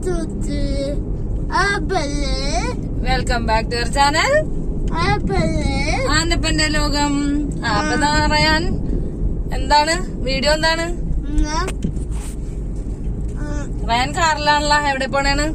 തുത്ത് apple welcome back to your channel apple ആനപ്പന്റെ ലോകം ആ അപ്പൊ എന്താ പറയാൻ എന്താണ് വീഡിയോ എന്താണ് റയാൻ കാറിലാണല്ലോ എവിടെ പോണേണ്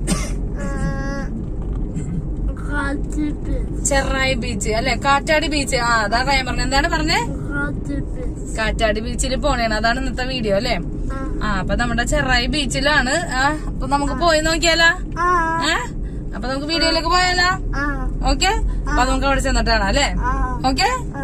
കാത്തിപ്പ് ചെറായി ബീച്ച് അല്ലെ കാറ്റാടി ബീച്ച് ആ അതാ റയാൻ പറഞ്ഞത് എന്താണ് പറഞ്ഞേ കാത്തിപ്പ് കാറ്റാടി ബീച്ചിൽ പോണേണ് അതാണ് ഇന്നത്തെ വീഡിയോ അല്ലേ ആ അപ്പൊ നമ്മുടെ ചെറായി ബീച്ചിലാണ് ആ അപ്പൊ നമുക്ക് പോയി നോക്കിയാലോ ആ ഏ അപ്പൊ നമുക്ക് വീഡിയോയിലേക്ക് പോയാലോ ആ ഓക്കെ അപ്പൊ നമുക്ക് അവിടെ ചെന്നിട്ട് കാണാം അല്ലേ ആ ഓക്കെ ആ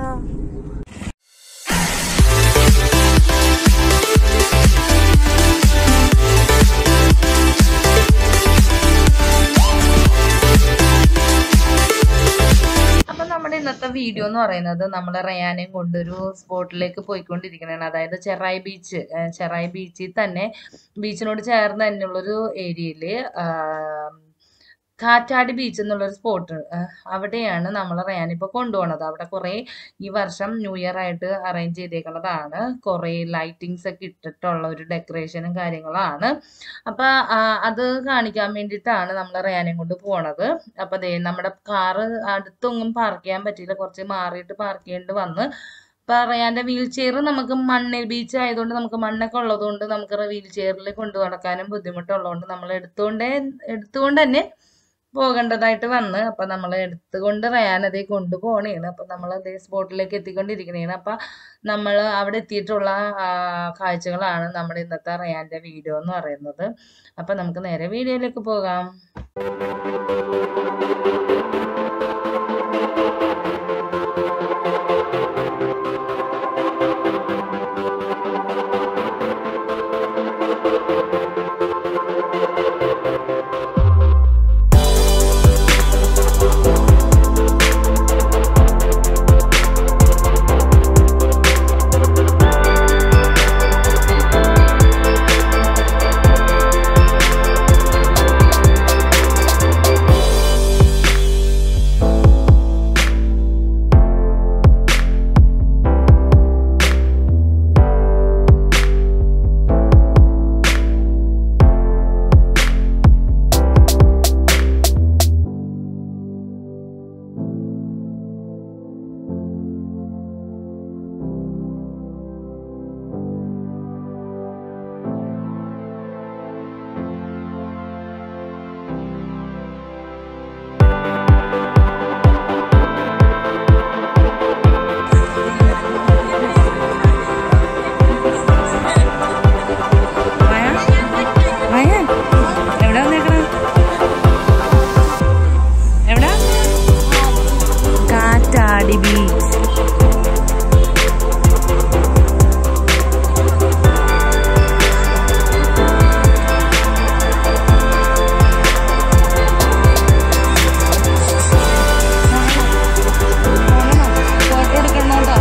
അപ്പൊ നമ്മുടെ ഇന്നത്തെ വീഡിയോ എന്ന് പറയുന്നത് നമ്മൾ റയാനെയും കൊണ്ടൊരു സ്പോട്ടിലേക്ക് പോയിക്കൊണ്ടിരിക്കുന്നതാണ് അതായത് ചെറായി ബീച്ച് ഏഹ് ചെറായി ബീച്ചിൽ തന്നെ ബീച്ചിനോട് ചേർന്ന് തന്നെയുള്ളൊരു ഏരിയയില് കാറ്റാടി ബീച്ച് എന്നുള്ളൊരു സ്പോട്ട് അവിടെയാണ് നമ്മൾ റയാൻ ഇപ്പോൾ കൊണ്ടുപോണത് അവിടെ കുറേ ഈ വർഷം ന്യൂ ഇയർ ആയിട്ട് അറേഞ്ച് ചെയ്തേക്കുന്നതാണ് കുറേ ലൈറ്റിങ്സ് ഒക്കെ ഇട്ടിട്ടുള്ള ഒരു ഡെക്കറേഷനും കാര്യങ്ങളാണ് അപ്പൊ ആ, അത് കാണിക്കാൻ വേണ്ടിയിട്ടാണ് നമ്മൾ റയാനെയും കൊണ്ട് പോണത് അപ്പൊ ദേ നമ്മുടെ കാറ് അടുത്തൊന്നും പാർക്ക് ചെയ്യാൻ പറ്റിയില്ല കുറച്ച് മാറിയിട്ട് പാർക്ക് ചെയ്യേണ്ടി വന്ന് പറയാൻ്റെ വീൽ ചെയർ നമുക്ക് മണ്ണിൽ ബീച്ച് ആയതുകൊണ്ട് നമുക്ക് മണ്ണൊക്കെ ഉള്ളതുകൊണ്ട് നമുക്ക് വീൽ ചെയറിൽ കൊണ്ടു നടക്കാനും ബുദ്ധിമുട്ടുള്ളതുകൊണ്ട് നമ്മൾ എടുത്തുകൊണ്ടേ എടുത്തുകൊണ്ട് തന്നെ പോകേണ്ടതായിട്ട് വന്ന് അപ്പൊ നമ്മൾ എടുത്തുകൊണ്ട് റയാനതേ കൊണ്ടുപോകണേണ് അപ്പൊ നമ്മൾ അതേ സ്പോട്ടിലേക്ക് എത്തിക്കൊണ്ടിരിക്കണേണ് അപ്പൊ നമ്മൾ അവിടെ എത്തിയിട്ടുള്ള ആ, കാഴ്ചകളാണ് നമ്മുടെ ഇന്നത്തെ റയാന്റെ വീഡിയോ എന്ന് പറയുന്നത് അപ്പൊ നമുക്ക് നേരെ വീഡിയോയിലേക്ക് പോകാം റയാൻ റയാൻ എവിടെ വന്നേക്കണ എവിടെ കാറ്റാടി ബീച്ച് ഫോട്ടോ എടുക്കണോട്ടോ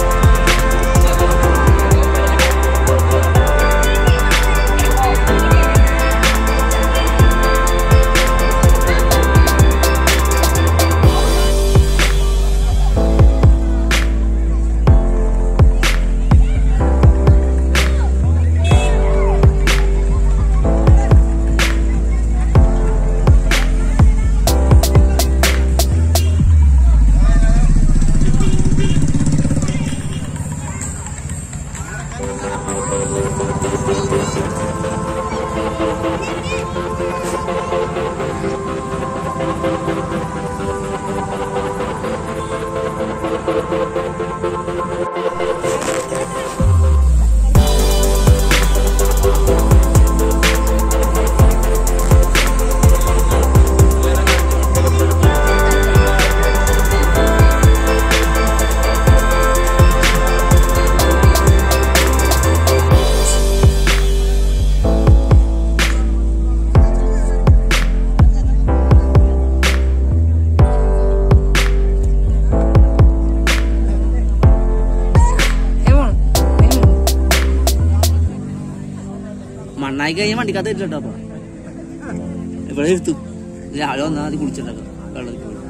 മണ്ണായി കഴിഞ്ഞാൽ വണ്ടിക്കകത്ത് ഇരിട്ടോ അപ്പൊ ഇവിടെ ഇരുത്തും രാവിലെ വന്നാൽ മതി കുളിച്ചിട്ടൊക്കെ വെള്ളത്തിൽ പോയി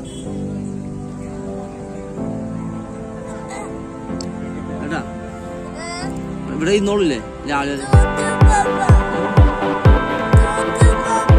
കേട്ടാ ഇവിടെ ഇരുന്നോളൂല്ലേ രാവിലെ Baba.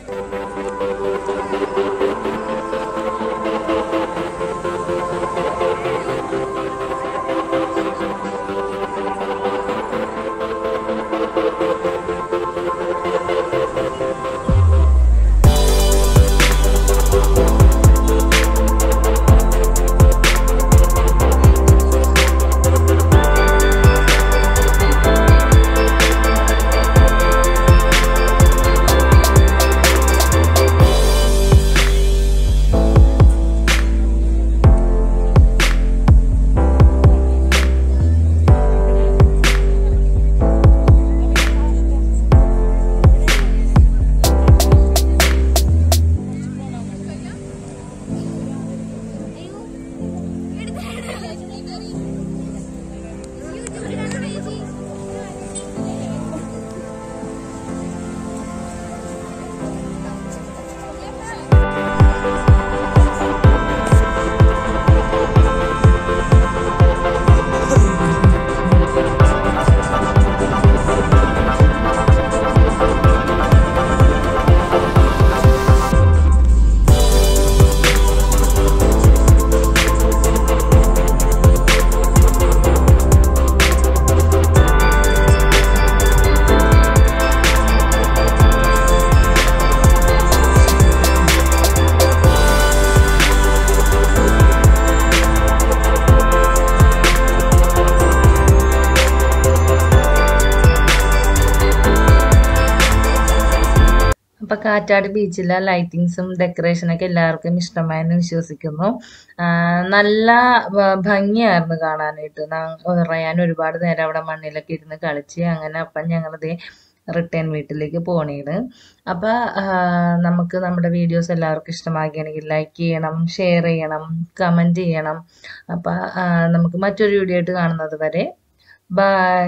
അപ്പൊ കാറ്റാടി ബീച്ചിലെ ലൈറ്റിങ്സും ഡെക്കറേഷനൊക്കെ എല്ലാവർക്കും ഇഷ്ടമായെന്ന് വിശ്വസിക്കുന്നു ആ, നല്ല ഭ- ഭംഗിയായിരുന്നു കാണാനായിട്ട് ന- റയാൻ ഒരുപാട് നേരം അവിടെ മണ്ണിലൊക്കെ ഇരുന്ന് കളിച്ച് അങ്ങനെ അപ്പം ഞങ്ങളിതേ റിട്ടേൺ വീട്ടിലേക്ക് പോണേണ് അപ്പൊ ആ, നമുക്ക് നമ്മുടെ വീഡിയോസ് എല്ലാവർക്കും ഇഷ്ടമാകുകയാണെങ്കിൽ ലൈക്ക് ചെയ്യണം ഷെയർ ചെയ്യണം കമന്റ് ചെയ്യണം അപ്പൊ ആ, നമുക്ക് മറ്റൊരു വീഡിയോ ആയിട്ട് കാണുന്നത് വരെ ബൈ